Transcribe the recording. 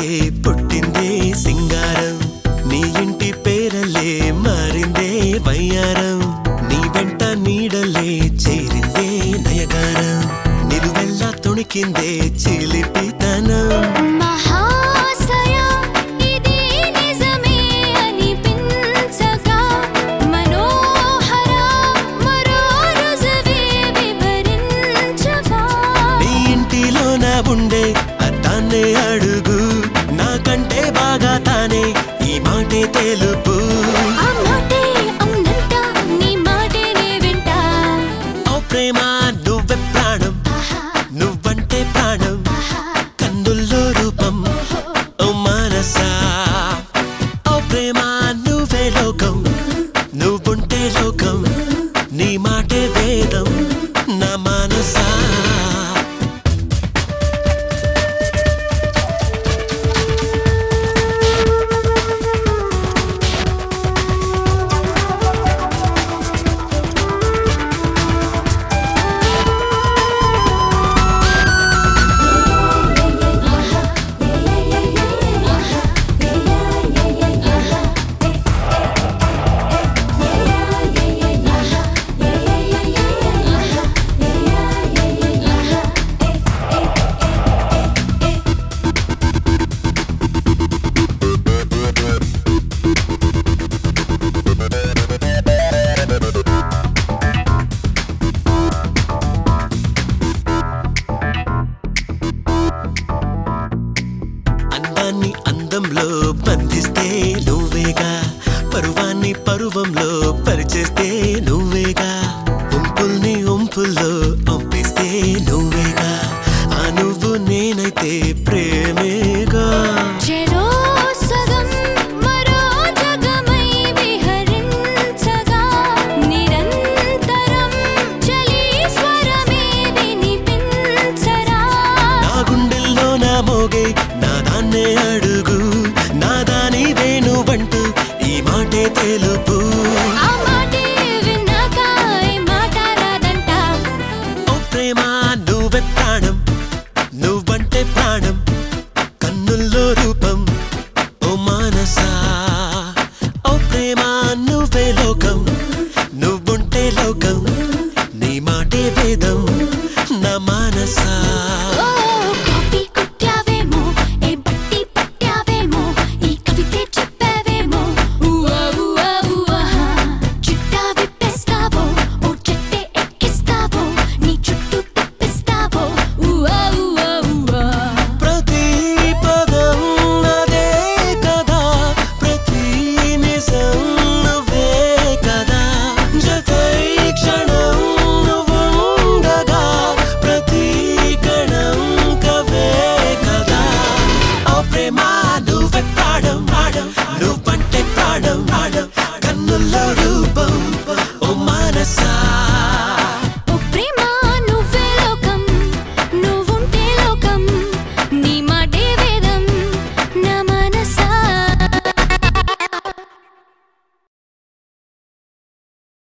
నీకే పుట్టిందే సింగారం నీ ఇంటి పేరలే మారిందే వయ్యారం నీ వెంట నీడలే చేరిందే నయగారం నిలువెల్లా తొణికిందే చిలిపితనం మహాశయ ఇది నిజమే అనిపించగా మనోహర మరో రుజువే వివరించగా నీ ఇంటిలోన ఉండే అద్దాన్నే అడుగు నాకంటే బాగా తానే ఈ మాటే తెలుపు ఆ మాటే అవునంట నీ మాటే నే వింటా ఓ ప్రేమ నువ్వే ప్రాణం నువ్వంటే ప్రాణం కన్నుల్లో రూపం ఓ మనసా ఓ ప్రేమ నువ్వే లోకం నువ్వుంటే లోకం నీ మాటే వేదం నా మనసా అందాన్ని అందంలో బంధిస్తే నువ్వేగా పరువాన్ని పరువంలో పరిచేస్తే నువ్వేగా ఉంపుల్ని ఉంపుల్లో పంపిస్తే నువ్వేగా ఆ నువ్వు నేనైతే ప్రేమేగా చెరో సగం మరో జగమై విహరించగా నిరంతరం చలి స్వరమే వినిపించరా నా గుండెల్లో నా మోగే నా దాన్నే అడుగు నా దాని వేణువంటూ ఈ మాటే తెలుపు ఆ మాటే విన్నాక ఈ మాట రాదంట ఓ ప్రేమ నువ్వే ప్రాణం నువ్వంటే ప్రాణం కన్నుల్లో రూపం ఓ మానసా ఓ ప్రేమ నువ్వే లోకం నువ్వుంటే లోకం నీ మాటే వేదం నా మానసా ఓ